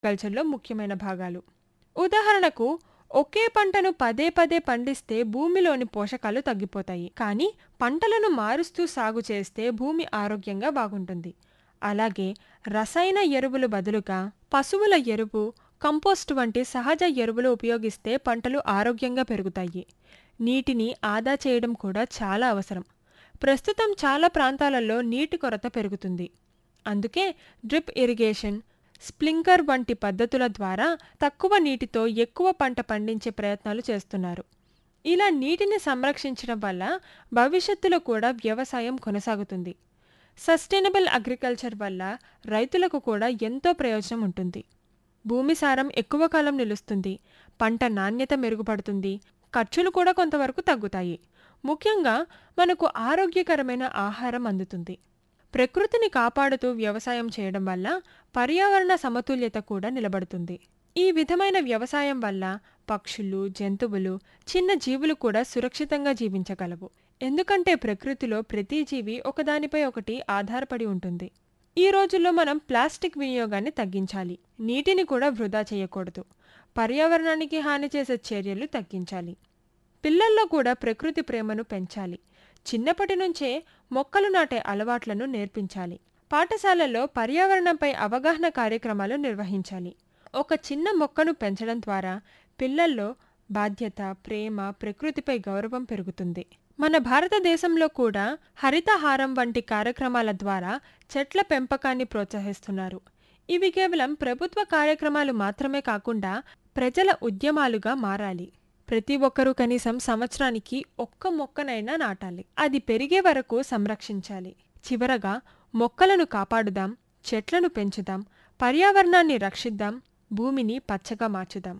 కల్చర్లో ముఖ్యమైన భాగాలు ఉదాహరణకు ఒకే పంటను పదే పదే పండిస్తే భూమిలోని పోషకాలు తగ్గిపోతాయి కానీ పంటలను మారుస్తూ సాగు చేస్తే భూమి ఆరోగ్యంగా బాగుంటుంది అలాగే రసాయన ఎరువులు బదులుగా పశువుల ఎరువు కంపోస్ట్ వంటి సహజ ఎరువులు ఉపయోగిస్తే పంటలు ఆరోగ్యంగా పెరుగుతాయి నీటిని ఆదా చేయడం కూడా చాలా అవసరం ప్రస్తుతం చాలా ప్రాంతాలలో నీటి కొరత పెరుగుతుంది అందుకే డ్రిప్ ఇరిగేషన్ స్ప్లింకర్ వంటి పద్ధతుల ద్వారా తక్కువ నీటితో ఎక్కువ పంట పండించే ప్రయత్నాలు చేస్తున్నారు ఇలా నీటిని సంరక్షించడం వల్ల భవిష్యత్తులో కూడా వ్యవసాయం కొనసాగుతుంది సస్టైనబుల్ అగ్రికల్చర్ వల్ల రైతులకు కూడా ఎంతో ప్రయోజనం ఉంటుంది భూమి సారం ఎక్కువ కాలం నిలుస్తుంది పంట నాణ్యత మెరుగుపడుతుంది ఖర్చులు కూడా కొంతవరకు తగ్గుతాయి ముఖ్యంగా మనకు ఆరోగ్యకరమైన ఆహారం అందుతుంది ప్రకృతిని కాపాడుతూ వ్యవసాయం చేయడం వల్ల పర్యావరణ సమతుల్యత కూడా నిలబడుతుంది ఈ విధమైన వ్యవసాయం వల్ల పక్షులు జంతువులు చిన్న జీవులు కూడా సురక్షితంగా జీవించగలవు ఎందుకంటే ప్రకృతిలో ప్రతి జీవి ఒకదానిపై ఒకటి ఆధారపడి ఉంటుంది ఈ రోజుల్లో మనం ప్లాస్టిక్ వినియోగాన్ని తగ్గించాలి నీటిని కూడా వృధా చేయకూడదు పర్యావరణానికి హాని చేసే చర్యలు తగ్గించాలి పిల్లల్లో కూడా ప్రకృతి ప్రేమను పెంచాలి చిన్నప్పటి నుంచే మొక్కలు నాటే అలవాట్లను నేర్పించాలి పాఠశాలల్లో పర్యావరణంపై అవగాహన కార్యక్రమాలు నిర్వహించాలి ఒక చిన్న మొక్కను పెంచడం ద్వారా పిల్లల్లో బాధ్యత ప్రేమ ప్రకృతిపై గౌరవం పెరుగుతుంది మన భారతదేశంలో కూడా హరితహారం వంటి కార్యక్రమాల ద్వారా చెట్ల పెంపకాన్ని ప్రోత్సహిస్తున్నారు ఇవి కేవలం ప్రభుత్వ కార్యక్రమాలు మాత్రమే కాకుండా ప్రజల ఉద్యమాలుగా మారాలి ప్రతి ఒక్కరూ కనీసం సంవత్సరానికి ఒక్క మొక్కనైనా నాటాలి అది పెరిగే వరకు సంరక్షించాలి చివరగా మొక్కలను కాపాడుదాం చెట్లను పెంచుదాం పర్యావరణాన్ని రక్షిద్దాం భూమిని పచ్చగా మార్చుదాం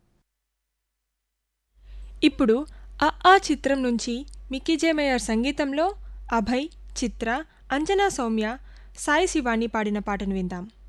ఇప్పుడు అ ఆ చిత్రం నుంచి మిక్కీ జే మేయర్ సంగీతంలో అభయ్ చిత్ర అంజనా సౌమ్య సాయి శివాని పాడిన పాటను విందాం